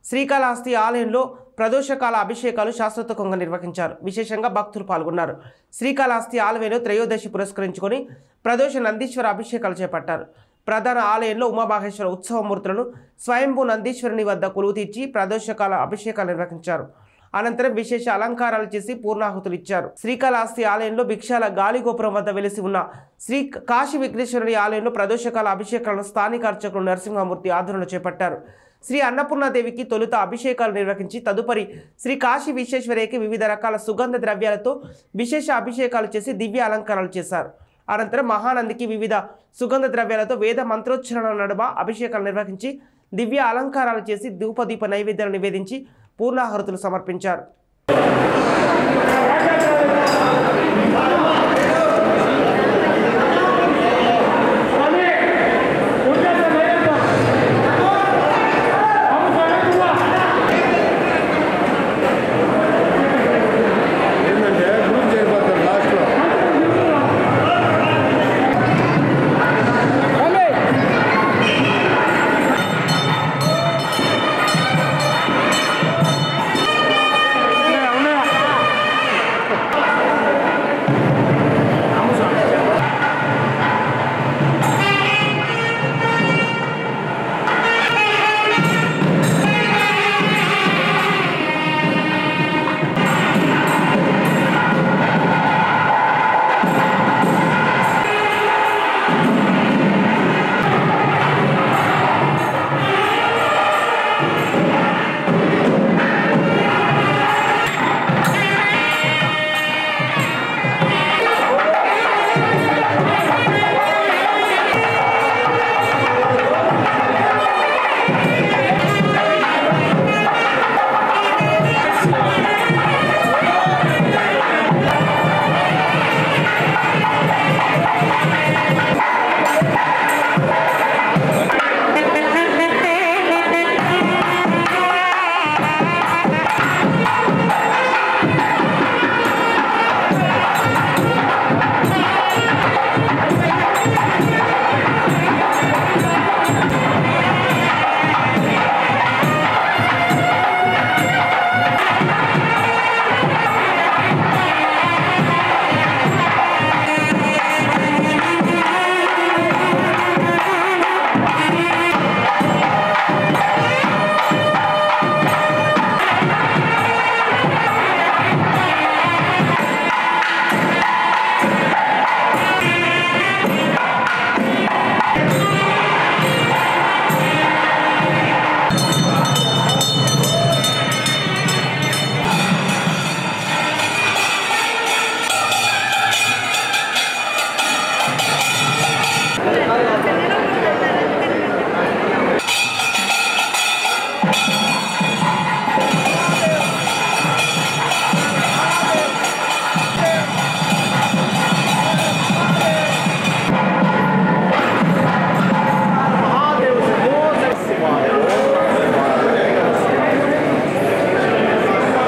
శ్రీకాళహస్తి ఆలయంలో ప్రదోషకాల అభిషేకాలు శాస్త్రోత్తకంగా నిర్వహించారు విశేషంగా భక్తులు పాల్గొన్నారు శ్రీకాళహస్తి ఆలయంలో త్రయోదశి పురస్కరించుకొని ప్రదోష నందీశ్వర అభిషేకాలు చేపట్టారు ప్రధాన ఆలయంలో ఉమామహేశ్వర ఉత్సవమూర్తులను స్వయంభూ నందీశ్వరుని వద్ద కొలువు తీర్చి ప్రదోషకాల అభిషేకాలు నిర్వహించారు అనంతరం విశేష అలంకారాలు చేసి పూర్ణాహుతులు ఇచ్చారు శ్రీకాళహస్తి ఆలయంలో భిక్షాల గాలిగోపురం వద్ద వెలిసి ఉన్న శ్రీ కాశీ విఘ్నేశ్వరుని ఆలయంలో ప్రదోషకాల అభిషేకాలను స్థానిక అర్చకులు నరసింహమూర్తి ఆధ్వర్యంలో చేపట్టారు శ్రీ అన్నపూర్ణాదేవికి తొలుత అభిషేకాలు నిర్వహించి తదుపరి శ్రీ కాశీ విశ్వేశ్వరయ్యకి వివిధ రకాల సుగంధ ద్రవ్యాలతో విశేష అభిషేకాలు చేసి దివ్య అలంకారాలు చేశారు అనంతరం మహానందికి వివిధ సుగంధ ద్రవ్యాలతో వేద మంత్రోచ్చరణ నడుమ అభిషేకాలు నిర్వహించి దివ్య అలంకారాలు చేసి ధూపదీప నైవేద్యాలు నివేదించి పూర్ణాహుతులు సమర్పించారు